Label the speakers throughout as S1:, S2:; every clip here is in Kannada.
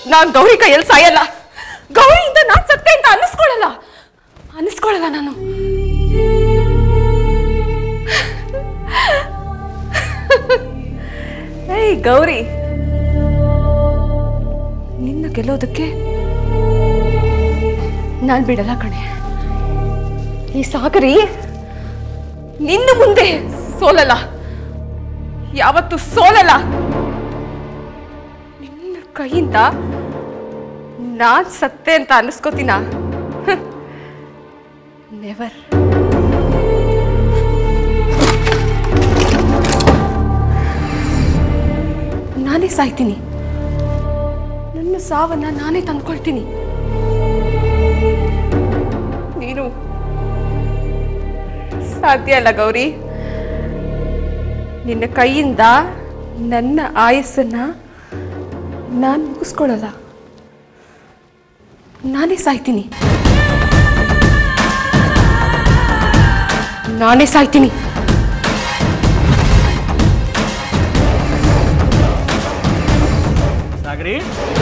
S1: ನಾನ್ ಗೌರಿ ಕೈಯಲ್ಲಿ ಸಾಯಲ್ಲ ಗೌರಿಯಿಂದ ನಾನ್ ಸತ್ತೆ ಅಂತ ಅನ್ನಿಸ್ಕೊಳಲ್ಲ ಅನ್ನಿಸ್ಕೊಳಲ್ಲ ನಾನು ಏಯ್ ಗೌರಿ ನಿನ್ನ ಗೆಲ್ಲೋದಕ್ಕೆ ನಾನ್ ಬಿಡಲ್ಲ ಕಣೆ ಈ ಸಾಗರಿ ನಿನ್ನ ಮುಂದೆ ಸೋಲಲ್ಲ ಯಾವತ್ತು ಸೋಲಲ್ಲ ನಿನ್ನ ಕೈಯಿಂದ ನಾನ್ ಸತ್ತೆ ಅಂತ ಅನ್ನಿಸ್ಕೋತೀನ ನೆವರ್ ನಾನೇ ಸಾಯ್ತೀನಿ ನನ್ನ ಸಾವನ್ನ ನಾನೇ ತಂದ್ಕೊಳ್ತೀನಿ ನೀನು ಸಾಧ್ಯ ಅಲ್ಲ ಗೌರಿ ನಿನ್ನ ಕೈಯಿಂದ ನನ್ನ ಆಯಸ್ಸನ್ನ ನಾನು ಮುಗಿಸ್ಕೊಳ್ಳಲ್ಲ ನಾನೇ ಸಾಯ್ತೀನಿ ನಾನೇ ಸಾಯ್ತೀನಿ
S2: ಸಾಗರಿ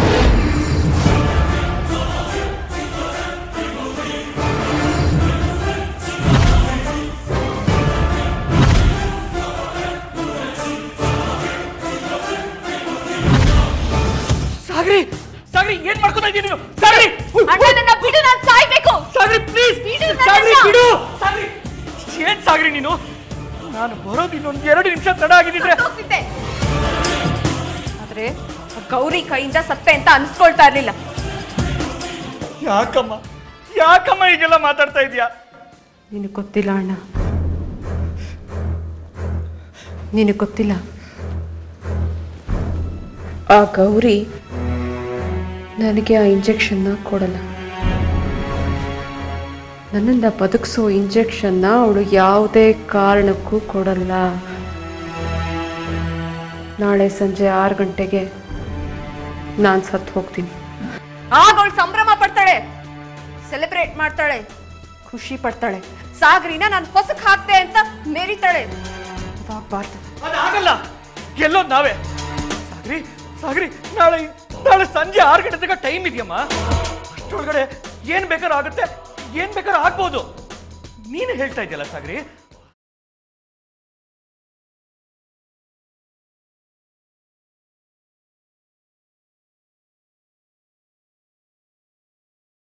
S2: ಸಾಗರಿ ಸಾಗರಿ ಏನ್ ಮಾಡ್ಕೊತಾ ಇದ್ದೀನಿ ನೀವು ಸಾಗರಿ
S1: ನನ್ನ ಬಿಡು ನಾನು ಸಾಯ್ಬೇಕು
S2: ಸಾಗರಿ ಪ್ಲೀಸ್
S1: ಬಿಡು ನನ್ನ
S2: ಸಾಗರಿ
S1: ಅಣ್ಣ.
S2: ಬಿಡು ಸಾಗರಿ ಏನ್ ಸಾಗರಿ ನೀನು ನಾನು ಬರೋದು ಇನ್ನೊಂದು ಎರಡು ನಿಮಿಷ ತಡ ಆಗಿದ್ದಿದ್ರೆ
S1: ಹೋಗ್ತಿದ್ದೆ ಆದ್ರೆ ಆ ಗೌರಿ ಕೈಯಿಂದ ಸತ್ತೆ ಅಂತ ಅನ್ಸ್ಕೊಳ್ತಾ ಇರ್ಲಿಲ್ಲ
S2: ಯಾಕಮ್ಮ ಯಾಕಮ್ಮ ಹೀಗೆಲ್ಲ ಮಾತಾಡ್ತಾ ಇದೀಯಾ
S1: ನಿನಗೆ ಗೊತ್ತಿಲ್ಲ ಅಣ್ಣ ನಿನಗೆ ಗೊತ್ತಿಲ್ಲ ಆ ಗೌರಿ ನನಗೆ ಆ ಇಂಜೆಕ್ಷನ್ನ ಕೊಡಲ್ಲ ನನ್ನನ್ನು ಬದುಕಿಸೋ ಇಂಜೆಕ್ಷನ್ನ ಅವಳು ಯಾವುದೇ ಕಾರಣಕ್ಕೂ ಕೊಡಲ್ಲ ನಾಳೆ ಸಂಜೆ ಆರು ಗಂಟೆಗೆ ನಾನು ಸತ್ತು ಹೋಗ್ತೀನಿ ಆಗ ಅವಳು ಸಂಭ್ರಮ ಪಡ್ತಾಳೆ ಸೆಲೆಬ್ರೇಟ್ ಮಾಡ್ತಾಳೆ ಖುಷಿ ಪಡ್ತಾಳೆ ಸಾಗರಿನ ನಾನು ಹೊಸಕ್ ಹಾಕ್ತೆ ಅಂತ ಮೆರಿತಾಳೆ ಅದಾಗ್ಬಾರ್ದು
S2: ಅದಾಗಲ್ಲ ಗೆಲ್ಲೋದು ನಾವೇ ಸಾಗರಿ ಸಾಗರಿ ನಾಳೆ ನಾಳೆ ಸಂಜೆ ಆರು ಗಂಟೆ ತನಕ ಟೈಮ್ ಇದೆಯಮ್ಮ ಅಷ್ಟೊಳಗಡೆ ಏನ್ ಬೇಕಾದ್ರೂ ಆಗುತ್ತೆ ಏನ್ ಬೇಕಾದ್ರೂ ಆಗ್ಬೋದು ನೀನು ಹೇಳ್ತಾ ಇದೆಯಲ್ಲ ಸಾಗರಿ